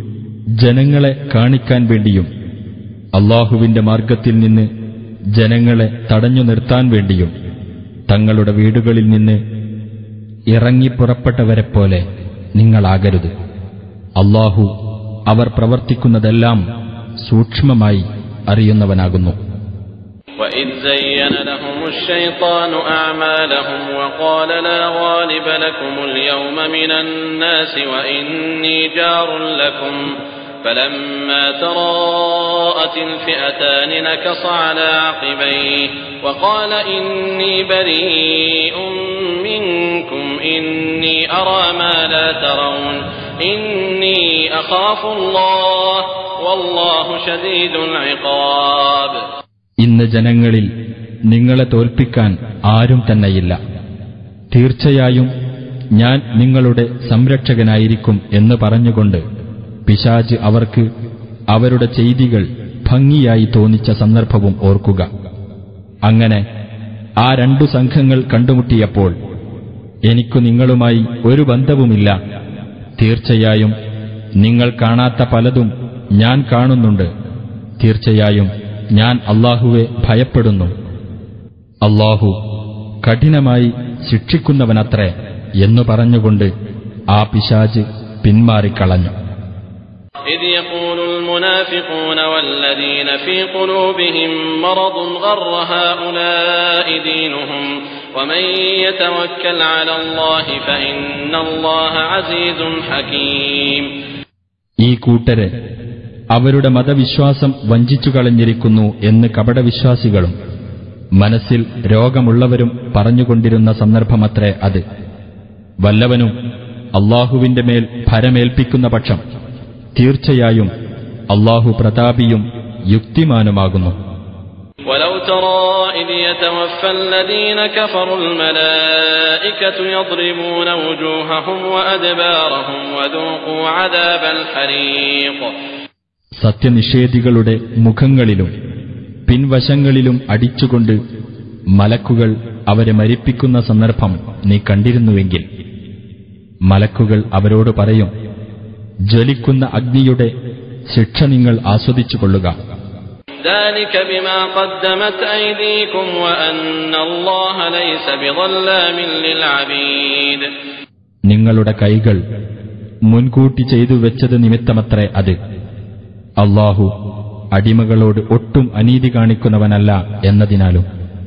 ജനങ്ങളെ കാണിക്കാൻ വേണ്ടിയും അള്ളാഹുവിന്റെ മാർഗത്തിൽ നിന്ന് ജനങ്ങളെ തടഞ്ഞു നിർത്താൻ വേണ്ടിയും തങ്ങളുടെ വീടുകളിൽ നിന്ന് ഇറങ്ങിപ്പുറപ്പെട്ടവരെപ്പോലെ നിങ്ങളാകരുത് അള്ളാഹു അവർ പ്രവർത്തിക്കുന്നതെല്ലാം സൂക്ഷ്മമായി അറിയുന്നവനാകുന്നു وإذ زين لهم الشيطان أعمالهم وقال لا غالب لكم اليوم من الناس وإني جار لكم فلما تراءت الفئتان نكص على عقبيه وقال إني بريء منكم إني أرى ما لا ترون إني أخاف الله والله شديد العقاب ഇന്ന് ജനങ്ങളിൽ നിങ്ങളെ തോൽപ്പിക്കാൻ ആരും തന്നെയില്ല തീർച്ചയായും ഞാൻ നിങ്ങളുടെ സംരക്ഷകനായിരിക്കും എന്ന് പറഞ്ഞുകൊണ്ട് പിശാജ് അവർക്ക് അവരുടെ ചെയ്തികൾ ഭംഗിയായി തോന്നിച്ച സന്ദർഭവും ഓർക്കുക അങ്ങനെ ആ രണ്ടു സംഘങ്ങൾ കണ്ടുമുട്ടിയപ്പോൾ എനിക്കു നിങ്ങളുമായി ഒരു ബന്ധവുമില്ല തീർച്ചയായും നിങ്ങൾ കാണാത്ത പലതും ഞാൻ കാണുന്നുണ്ട് തീർച്ചയായും ഞാൻ അള്ളാഹുവെ ഭയപ്പെടുന്നു അള്ളാഹു കഠിനമായി ശിക്ഷിക്കുന്നവനത്രേ എന്നു പറഞ്ഞുകൊണ്ട് ആ പിശാജ് പിന്മാറിക്കളഞ്ഞു إذ يقول المنافقون والذين في قلوبهم مرض غر هؤلاء دينهم ومن يتوكل على الله فإن الله عزيز حكيم ഈ കൂട്ടരെ അവരുടെ മതവിശ്വാസം വഞ്ചിച്ചു കളഞ്ഞിരിക്കുന്നു എന്ന് കപടവിശ്വാസികളും മനസ്സിൽ രോഗമുള്ളവരും പറഞ്ഞുകൊണ്ടിരുന്ന സന്ദർഭമത്രേ അത് വല്ലവനും അള്ളാഹുവിന്റെ മേൽ ഭരമേൽപ്പിക്കുന്ന പക്ഷം തീർച്ചയായും അള്ളാഹു പ്രതാപിയും യുക്തിമാനുമാകുന്നു ولو ترى إذ يتوفى الذين كفروا الملائكة يضربون وجوههم وأدبارهم وذوقوا عذاب الحريق സത്യനിഷേധികളുടെ മുഖങ്ങളിലും പിൻവശങ്ങളിലും അടിച്ചുകൊണ്ട് മലക്കുകൾ അവരെ മരിപ്പിക്കുന്ന സന്ദർഭം നീ കണ്ടിരുന്നുവെങ്കിൽ മലക്കുകൾ അവരോട് പറയും ജ്വലിക്കുന്ന അഗ്നിയുടെ ശിക്ഷ നിങ്ങൾ ആസ്വദിച്ചുകൊള്ളുക ذلك بما قدمت أيديكم وأن الله ليس بظلام للعبيد നിങ്ങളുടെ കൈകൾ മുൻകൂട്ടി ചെയ്തു വെച്ചത് നിമിത്തമത്രേ അത് അള്ളാഹു അടിമകളോട് ഒട്ടും അനീതി കാണിക്കുന്നവനല്ല എന്നതിനാലും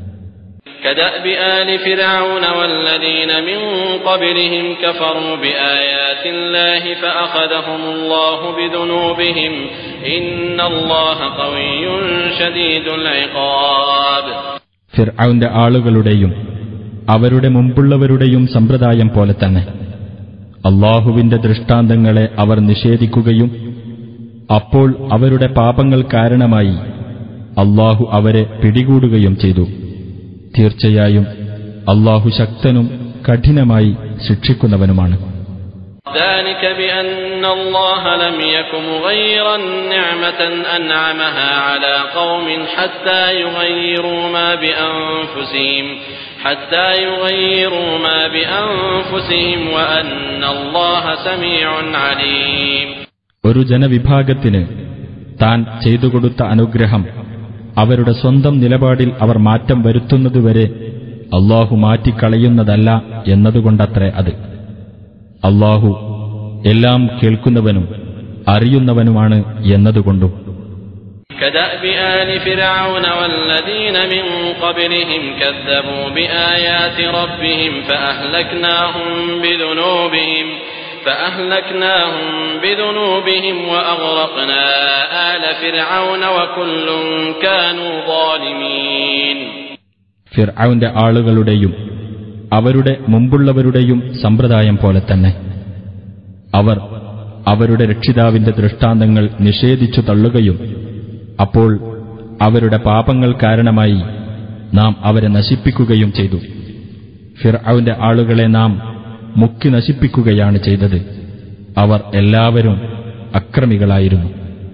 كدأب آل فرعون والذين من قبلهم كفروا بآيات الله فأخذهم الله بذنوبهم إن الله قوي شديد العقاب ഫിർഔന്റെ ആളുകളുടെയും അവരുടെ മുമ്പുള്ളവരുടെയും സമ്പ്രദായം പോലെ തന്നെ അള്ളാഹുവിന്റെ ദൃഷ്ടാന്തങ്ങളെ അവർ നിഷേധിക്കുകയും അപ്പോൾ അവരുടെ പാപങ്ങൾ കാരണമായി അള്ളാഹു അവരെ പിടികൂടുകയും ചെയ്തു തീർച്ചയായും അള്ളാഹു ശക്തനും കഠിനമായി ശിക്ഷിക്കുന്നവനുമാണ് ذلك بأن الله لم يك مغيرا نعمة أنعمها على قوم حتى يغيروا ما بأنفسهم حتى يغيروا ما بأنفسهم وأن الله سميع عليم ഒരു ജനവിഭാഗത്തിന് താൻ ചെയ്തു കൊടുത്ത അനുഗ്രഹം അവരുടെ സ്വന്തം നിലപാടിൽ അവർ മാറ്റം വരുത്തുന്നതുവരെ അള്ളാഹു മാറ്റിക്കളയുന്നതല്ല എന്നതുകൊണ്ടത്രേ അത് അള്ളാഹു എല്ലാം കേൾക്കുന്നവനും അറിയുന്നവനുമാണ് എന്നതുകൊണ്ടും كدأب آل فرعون والذين من قبلهم كذبوا بآيات ربهم فأهلكناهم بذنوبهم فأهلكناهم بذنوبهم وأغرقنا آل فرعون وكل كانوا ظالمين ഫിർഔന്റെ ആളുകളുടെയും അവരുടെ മുമ്പുള്ളവരുടെയും സമ്പ്രദായം പോലെ തന്നെ അവർ അവരുടെ രക്ഷിതാവിന്റെ ദൃഷ്ടാന്തങ്ങൾ നിഷേധിച്ചു തള്ളുകയും അപ്പോൾ അവരുടെ പാപങ്ങൾ കാരണമായി നാം അവരെ നശിപ്പിക്കുകയും ചെയ്തു ഫിർഔന്റെ ആളുകളെ നാം മുക്കി നശിപ്പിക്കുകയാണ് ചെയ്തത് അവർ എല്ലാവരും അക്രമികളായിരുന്നു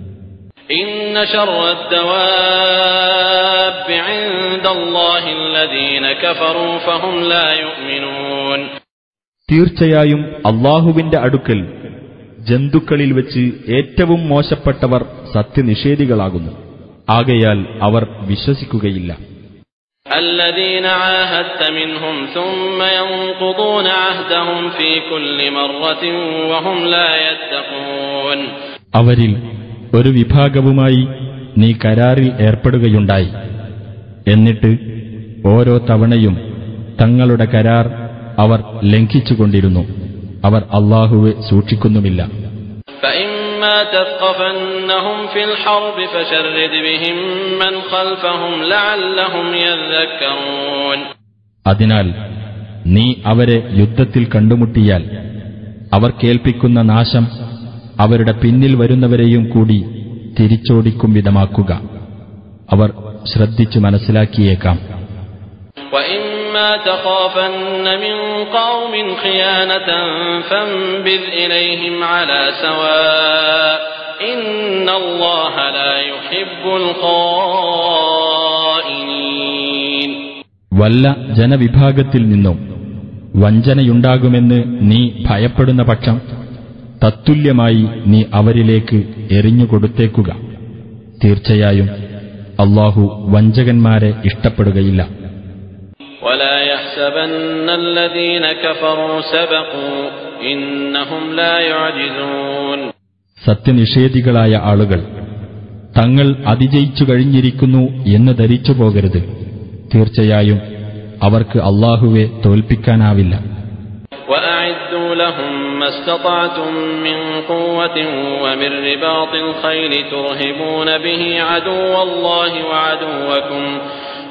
إن شر الدواب عند الله الذين كفروا فهم لا يؤمنون തീർച്ചയായും അള്ളാഹുവിന്റെ അടുക്കൽ ജന്തുക്കളിൽ വെച്ച് ഏറ്റവും മോശപ്പെട്ടവർ സത്യനിഷേധികളാകുന്നു ആകയാൽ അവർ വിശ്വസിക്കുകയില്ല الذين عاهدت منهم ثم ينقضون عهدهم في كل مرة وهم لا يتقون അവരിൽ ഒരു വിഭാഗവുമായി നീ കരാറിൽ ഏർപ്പെടുകയുണ്ടായി എന്നിട്ട് ഓരോ തവണയും തങ്ങളുടെ കരാർ അവർ ലംഘിച്ചുകൊണ്ടിരുന്നു അവർ അള്ളാഹുവെ സൂക്ഷിക്കുന്നുമില്ല فإما تثقفنهم في الحرب فشرد بهم من خلفهم لعلهم يذكرون അതിനാൽ നീ അവരെ യുദ്ധത്തിൽ കണ്ടുമുട്ടിയാൽ അവർ കേൾപ്പിക്കുന്ന നാശം അവരുടെ പിന്നിൽ വരുന്നവരെയും കൂടി തിരിച്ചോടിക്കും വിധമാക്കുക അവർ ശ്രദ്ധിച്ചു മനസ്സിലാക്കിയേക്കാം وإما تخافن من قوم خيانة فانبذ إليهم على سواء إن الله لا يحب الخائنين വല്ല ജനവിഭാഗത്തിൽ നിന്നും വഞ്ചനയുണ്ടാകുമെന്ന് നീ ഭയപ്പെടുന്ന പക്ഷം തത്തുല്യമായി നീ അവരിലേക്ക് എറിഞ്ഞുകൊടുത്തേക്കുക തീർച്ചയായും അള്ളാഹു വഞ്ചകന്മാരെ ഇഷ്ടപ്പെടുകയില്ല ولا يحسبن الذين كفروا سبقوا إنهم لا يعجزون സത്യനിഷേധികളായ ആളുകൾ തങ്ങൾ അതിജയിച്ചു കഴിഞ്ഞിരിക്കുന്നു എന്ന് ധരിച്ചു പോകരുത് തീർച്ചയായും അവർക്ക് അള്ളാഹുവെ തോൽപ്പിക്കാനാവില്ല وأعدوا لهم ما استطعتم من قوة ومن رباط الخيل ترهبون به عدو الله وعدوكم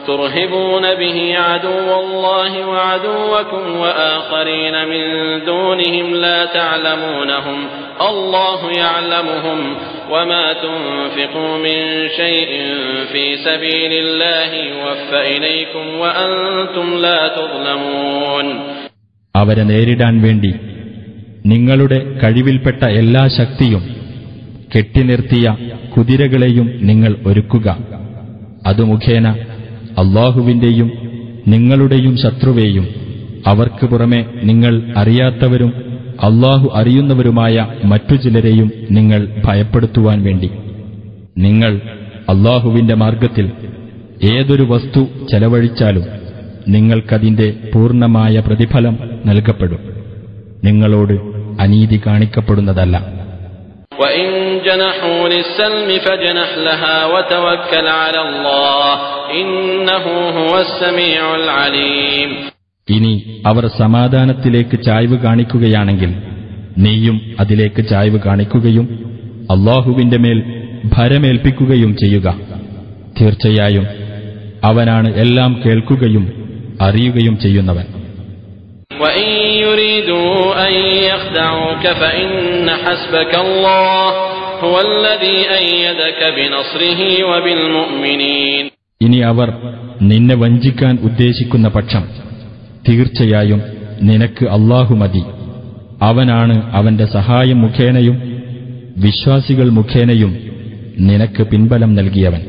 ترهبون به عدو الله وعدوكم وآخرين من دونهم لا تعلمونهم الله يعلمهم وما تنفقوا من شيء في سبيل الله يوفى إليكم وأنتم لا تظلمون അവരെ നേരിടാൻ വേണ്ടി നിങ്ങളുടെ കഴിവിൽപ്പെട്ട എല്ലാ ശക്തിയും കെട്ടിനിർത്തിയ കുതിരകളെയും നിങ്ങൾ ഒരുക്കുക അതു മുഖേന അള്ളാഹുവിന്റെയും നിങ്ങളുടെയും ശത്രുവേയും അവർക്ക് പുറമെ നിങ്ങൾ അറിയാത്തവരും അള്ളാഹു അറിയുന്നവരുമായ മറ്റു ചിലരെയും നിങ്ങൾ ഭയപ്പെടുത്തുവാൻ വേണ്ടി നിങ്ങൾ അള്ളാഹുവിന്റെ മാർഗത്തിൽ ഏതൊരു വസ്തു ചെലവഴിച്ചാലും നിങ്ങൾക്കതിന്റെ പൂർണ്ണമായ പ്രതിഫലം നൽകപ്പെടും നിങ്ങളോട് അനീതി കാണിക്കപ്പെടുന്നതല്ല وإن جنحوا للسلم فاجنح لها وتوكل على الله إنه هو السميع العليم ഇനി അവർ സമാധാനത്തിലേക്ക് ചായ്വ് കാണിക്കുകയാണെങ്കിൽ നീയും അതിലേക്ക് ചായ്വ് കാണിക്കുകയും അള്ളാഹുവിന്റെ മേൽ ഭരമേൽപ്പിക്കുകയും ചെയ്യുക തീർച്ചയായും അവനാണ് എല്ലാം കേൾക്കുകയും അറിയുകയും ചെയ്യുന്നവൻ وإن يريدوا أن يخدعوك فإن حسبك الله هو الذي أيدك بنصره وبالمؤمنين ഇനി അവർ നിന്നെ വഞ്ചിക്കാൻ ഉദ്ദേശിക്കുന്ന പക്ഷം തീർച്ചയായും നിനക്ക് അള്ളാഹു മതി അവനാണ് അവന്റെ സഹായം മുഖേനയും വിശ്വാസികൾ മുഖേനയും നിനക്ക് പിൻബലം നൽകിയവൻ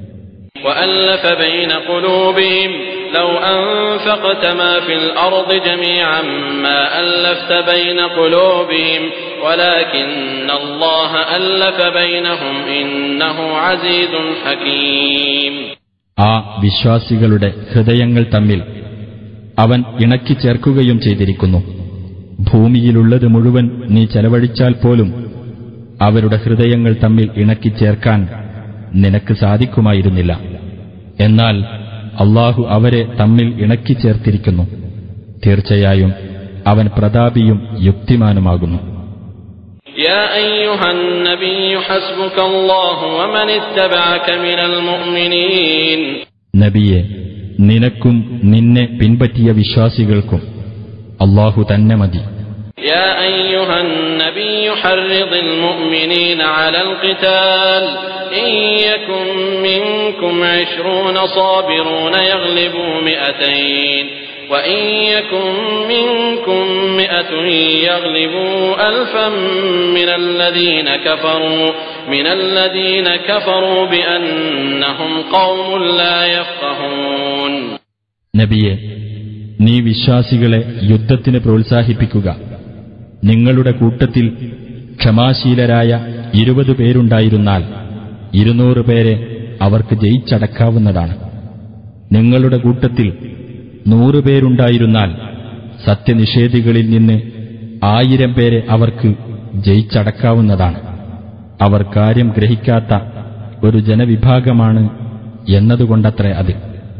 وألف بين قلوبهم لو أنفقت ما في الأرض جميعا ما ألفت بين قلوبهم ولكن الله ألف بينهم إنه عزيز حكيم ആ വിശ്വാസികളുടെ ഹൃദയങ്ങൾ തമ്മിൽ അവൻ ഇണക്കി ചേർക്കുകയും ചെയ്തിരിക്കുന്നു ഭൂമിയിലുള്ളത് മുഴുവൻ നീ ചെലവഴിച്ചാൽ പോലും അവരുടെ ഹൃദയങ്ങൾ തമ്മിൽ ഇണക്കി ചേർക്കാൻ നിനക്ക് സാധിക്കുമായിരുന്നില്ല എന്നാൽ അള്ളാഹു അവരെ തമ്മിൽ ഇണക്കി ചേർത്തിരിക്കുന്നു തീർച്ചയായും അവൻ പ്രതാപിയും യുക്തിമാനുമാകുന്നു يا أيها النبي حسبك الله ومن اتبعك من المؤمنين നബിയെ നിനക്കും നിന്നെ പിൻപറ്റിയ വിശ്വാസികൾക്കും അള്ളാഹു തന്നെ മതി يا أيها النبي حرض المؤمنين على القتال إن يكن منكم عشرون صابرون يغلبوا مئتين وإن يكن منكم مئة يغلبوا ألفا من الذين كفروا من الذين كفروا بأنهم قوم لا يفقهون നബിയെ നീ വിശ്വാസികളെ യുദ്ധത്തിന് പ്രോത്സാഹിപ്പിക്കുക നിങ്ങളുടെ കൂട്ടത്തിൽ ക്ഷമാശീലരായ ഇരുപത് പേരുണ്ടായിരുന്നാൽ ഇരുന്നൂറ് പേരെ അവർക്ക് ജയിച്ചടക്കാവുന്നതാണ് നിങ്ങളുടെ കൂട്ടത്തിൽ നൂറ് പേരുണ്ടായിരുന്നാൽ സത്യനിഷേധികളിൽ നിന്ന് ആയിരം പേരെ അവർക്ക് ജയിച്ചടക്കാവുന്നതാണ് അവർ കാര്യം ഗ്രഹിക്കാത്ത ഒരു ജനവിഭാഗമാണ് എന്നതുകൊണ്ടത്രേ അത്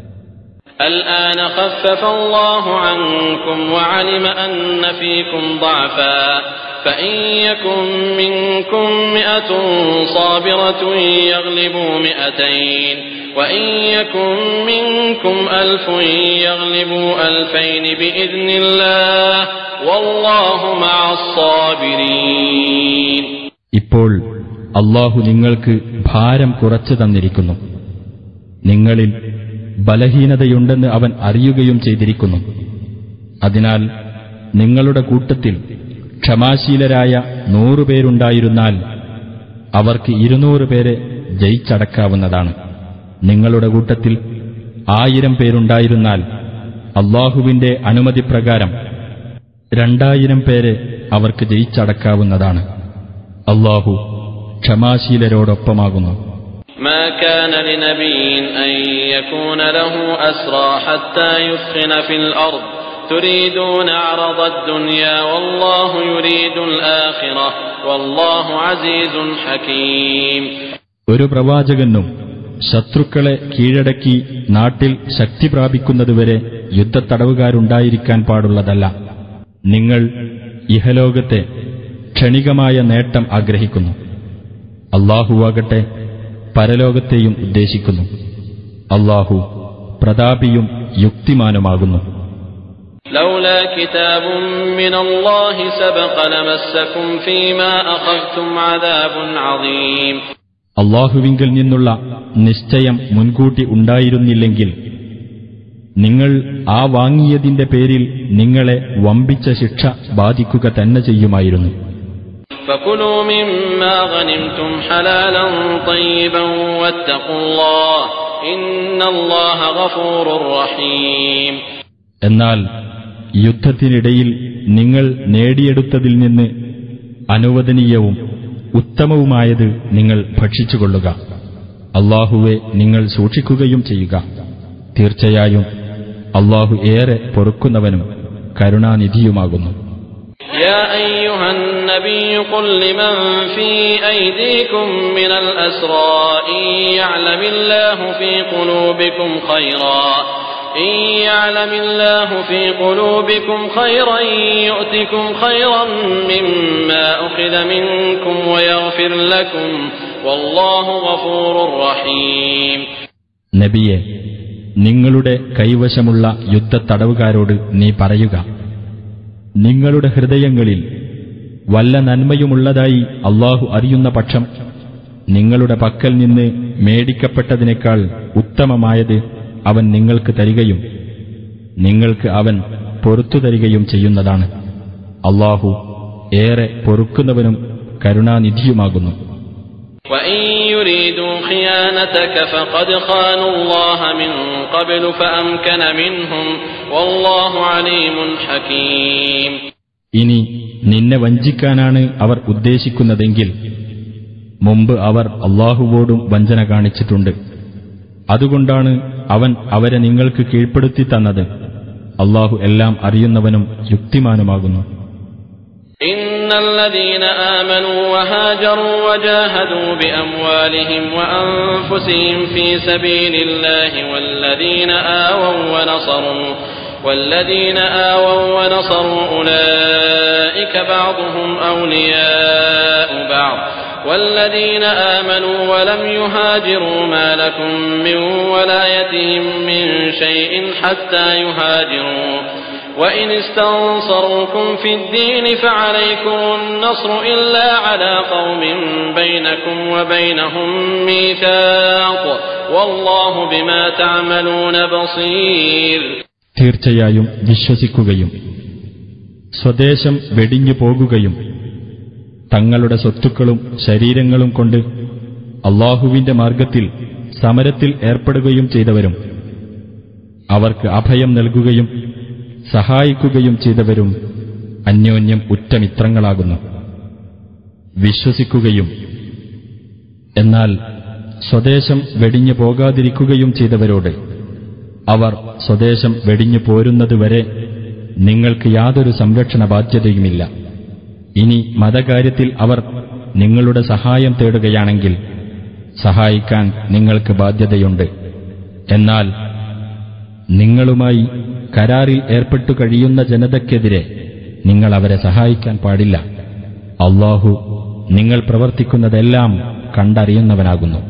الآن خفف الله عنكم وعلم أن فيكم ضعفا فإن يكن منكم مئة صابرة يغلبوا مئتين وإن يكن منكم ألف يغلبوا ألفين بإذن الله والله مع الصابرين ഇപ്പോൾ അള്ളാഹു നിങ്ങൾക്ക് ഭാരം കുറച്ചു തന്നിരിക്കുന്നു നിങ്ങളിൽ ബലഹീനതയുണ്ടെന്ന് അവൻ അറിയുകയും ചെയ്തിരിക്കുന്നു അതിനാൽ നിങ്ങളുടെ കൂട്ടത്തിൽ ക്ഷമാശീലരായ നൂറുപേരുണ്ടായിരുന്നാൽ അവർക്ക് ഇരുന്നൂറ് പേരെ ജയിച്ചടക്കാവുന്നതാണ് നിങ്ങളുടെ കൂട്ടത്തിൽ ആയിരം പേരുണ്ടായിരുന്നാൽ അള്ളാഹുവിന്റെ അനുമതിപ്രകാരം രണ്ടായിരം പേരെ അവർക്ക് ജയിച്ചടക്കാവുന്നതാണ് അള്ളാഹു ക്ഷമാശീലരോടൊപ്പമാകുന്നു ما كان لنبي أن يكون له أسرى حتى يثخن في الأرض تريدون عرض الدنيا والله يريد الآخرة والله عزيز حكيم ഒരു പ്രവാചകനും ശത്രുക്കളെ കീഴടക്കി നാട്ടിൽ ശക്തി പ്രാപിക്കുന്നതുവരെ യുദ്ധത്തടവുകാരുണ്ടായിരിക്കാൻ പാടുള്ളതല്ല നിങ്ങൾ ഇഹലോകത്തെ ക്ഷണികമായ നേട്ടം ആഗ്രഹിക്കുന്നു അള്ളാഹുവാകട്ടെ പരലോകത്തെയും ഉദ്ദേശിക്കുന്നു അള്ളാഹു പ്രതാപിയും യുക്തിമാനുമാകുന്നു لولا كتاب من الله سبق لمسكم فيما أخذتم عذاب عظيم അള്ളാഹുവിങ്കിൽ നിന്നുള്ള നിശ്ചയം മുൻകൂട്ടി ഉണ്ടായിരുന്നില്ലെങ്കിൽ നിങ്ങൾ ആ വാങ്ങിയതിന്റെ പേരിൽ നിങ്ങളെ വമ്പിച്ച ശിക്ഷ ബാധിക്കുക തന്നെ ചെയ്യുമായിരുന്നു فكلوا مما غنمتم حلالا طيبا واتقوا الله إن الله غفور رحيم എന്നാൽ യുദ്ധത്തിനിടയിൽ നിങ്ങൾ നേടിയെടുത്തതിൽ നിന്ന് അനുവദനീയവും ഉത്തമവുമായത് നിങ്ങൾ ഭക്ഷിച്ചുകൊള്ളുക അള്ളാഹുവെ നിങ്ങൾ സൂക്ഷിക്കുകയും ചെയ്യുക തീർച്ചയായും അള്ളാഹു ഏറെ പൊറുക്കുന്നവനും കരുണാനിധിയുമാകുന്നു يا أيها النبي قل لمن في أيديكم من الأسرى إن يعلم الله في قلوبكم خيرا إن يعلم الله في قلوبكم خيرا يؤتكم خيرا مما أخذ منكم ويغفر لكم والله غفور رحيم നബിയെ നിങ്ങളുടെ കൈവശമുള്ള യുദ്ധത്തടവുകാരോട് നീ പറയുക നിങ്ങളുടെ ഹൃദയങ്ങളിൽ വല്ല നന്മയുമുള്ളതായി അള്ളാഹു അറിയുന്ന പക്ഷം നിങ്ങളുടെ പക്കൽ നിന്ന് മേടിക്കപ്പെട്ടതിനേക്കാൾ ഉത്തമമായത് അവൻ നിങ്ങൾക്ക് തരികയും നിങ്ങൾക്ക് അവൻ പൊറത്തു തരികയും ചെയ്യുന്നതാണ് അള്ളാഹു ഏറെ പൊറുക്കുന്നവനും കരുണാനിധിയുമാകുന്നു وإن يريدوا خيانتك فقد خانوا الله من قبل فأمكن منهم والله عليم حكيم ഇനി നിന്നെ വഞ്ചിക്കാനാണ് അവർ ഉദ്ദേശിക്കുന്നതെങ്കിൽ മുമ്പ് അവർ അള്ളാഹുവോടും വഞ്ചന കാണിച്ചിട്ടുണ്ട് അതുകൊണ്ടാണ് അവൻ അവരെ നിങ്ങൾക്ക് കീഴ്പ്പെടുത്തി തന്നത് അള്ളാഹു എല്ലാം അറിയുന്നവനും യുക്തിമാനുമാകുന്നു إن الذين آمنوا وهاجروا وجاهدوا بأموالهم وأنفسهم في سبيل الله والذين آووا ونصروا والذين آووا ونصروا أولئك بعضهم أولياء بعض والذين آمنوا ولم يهاجروا ما لكم من ولايتهم من شيء حتى يهاجروا وإن استنصروكم في الدين فعليكم النصر إلا على قوم بينكم وبينهم ميثاق والله بما تعملون بصير തീർച്ചയായും വിശ്വസിക്കുകയും സ്വദേശം വെടിഞ്ഞു പോകുകയും തങ്ങളുടെ സ്വത്തുക്കളും ശരീരങ്ങളും കൊണ്ട് അള്ളാഹുവിന്റെ മാർഗത്തിൽ സമരത്തിൽ ഏർപ്പെടുകയും ചെയ്തവരും അവർക്ക് അഭയം നൽകുകയും സഹായിക്കുകയും ചെയ്തവരും അന്യോന്യം ഉറ്റമിത്രങ്ങളാകുന്നു വിശ്വസിക്കുകയും എന്നാൽ സ്വദേശം വെടിഞ്ഞു പോകാതിരിക്കുകയും ചെയ്തവരോട് അവർ സ്വദേശം വെടിഞ്ഞു പോരുന്നതുവരെ നിങ്ങൾക്ക് യാതൊരു സംരക്ഷണ ബാധ്യതയുമില്ല ഇനി മതകാര്യത്തിൽ അവർ നിങ്ങളുടെ സഹായം തേടുകയാണെങ്കിൽ സഹായിക്കാൻ നിങ്ങൾക്ക് ബാധ്യതയുണ്ട് എന്നാൽ നിങ്ങളുമായി കരാറിൽ ഏർപ്പെട്ടു കഴിയുന്ന ജനതയ്ക്കെതിരെ നിങ്ങൾ അവരെ സഹായിക്കാൻ പാടില്ല അള്ളാഹു നിങ്ങൾ പ്രവർത്തിക്കുന്നതെല്ലാം കണ്ടറിയുന്നവനാകുന്നു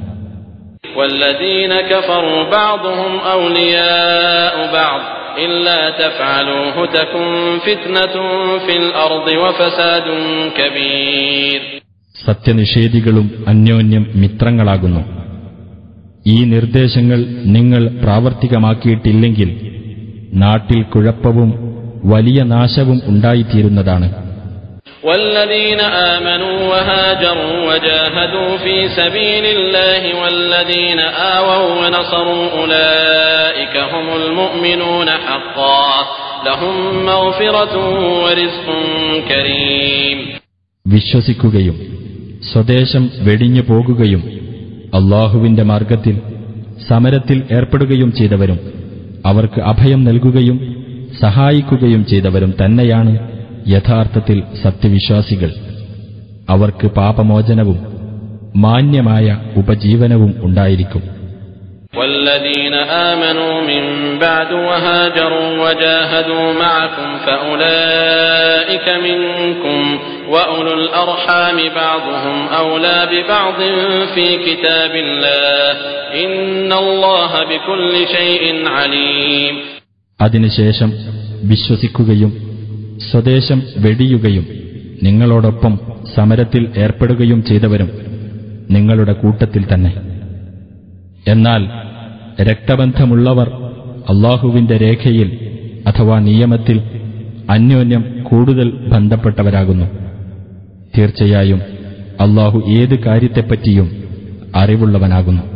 والذين كفروا بعضهم أولياء بعض إلا تفعلوه تكن فتنة في الأرض وفساد كبير സത്യനിഷേധികളും അന്യോന്യം മിത്രങ്ങളാകുന്നു ഈ നിർദ്ദേശങ്ങൾ നിങ്ങൾ പ്രാവർത്തികമാക്കിയിട്ടില്ലെങ്കിൽ നാട്ടിൽ കുഴപ്പവും വലിയ നാശവും ഉണ്ടായിത്തീരുന്നതാണ് والذين آمنوا وهاجروا وجاهدوا في سبيل الله والذين آووا ونصروا أولئك هم المؤمنون حقا لهم مغفرة ورزق كريم വിശ്വസിക്കുകയും സ്വദേശം വെടിഞ്ഞു പോകുകയും അള്ളാഹുവിന്റെ മാർഗത്തിൽ സമരത്തിൽ ഏർപ്പെടുകയും ചെയ്തവരും അവർക്ക് അഭയം നൽകുകയും സഹായിക്കുകയും ചെയ്തവരും തന്നെയാണ് യഥാർത്ഥത്തിൽ സത്യവിശ്വാസികൾ അവർക്ക് പാപമോചനവും മാന്യമായ ഉപജീവനവും ഉണ്ടായിരിക്കും والذين آمنوا من بعد وهاجروا وجاهدوا معكم فأولئك منكم وأولو الأرحام بعضهم أولى ببعض في كتاب الله إن الله بكل شيء عليم അതിനുശേഷം വിശ്വസിക്കുകയും സ്വദേശം വെടിയുകയും നിങ്ങളോടൊപ്പം സമരത്തിൽ ഏർപ്പെടുകയും ചെയ്തവരും നിങ്ങളുടെ കൂട്ടത്തിൽ തന്നെ എന്നാൽ രക്തബന്ധമുള്ളവർ അള്ളാഹുവിന്റെ രേഖയിൽ അഥവാ നിയമത്തിൽ അന്യോന്യം കൂടുതൽ ബന്ധപ്പെട്ടവരാകുന്നു തീർച്ചയായും അള്ളാഹു ഏത് കാര്യത്തെപ്പറ്റിയും അറിവുള്ളവനാകുന്നു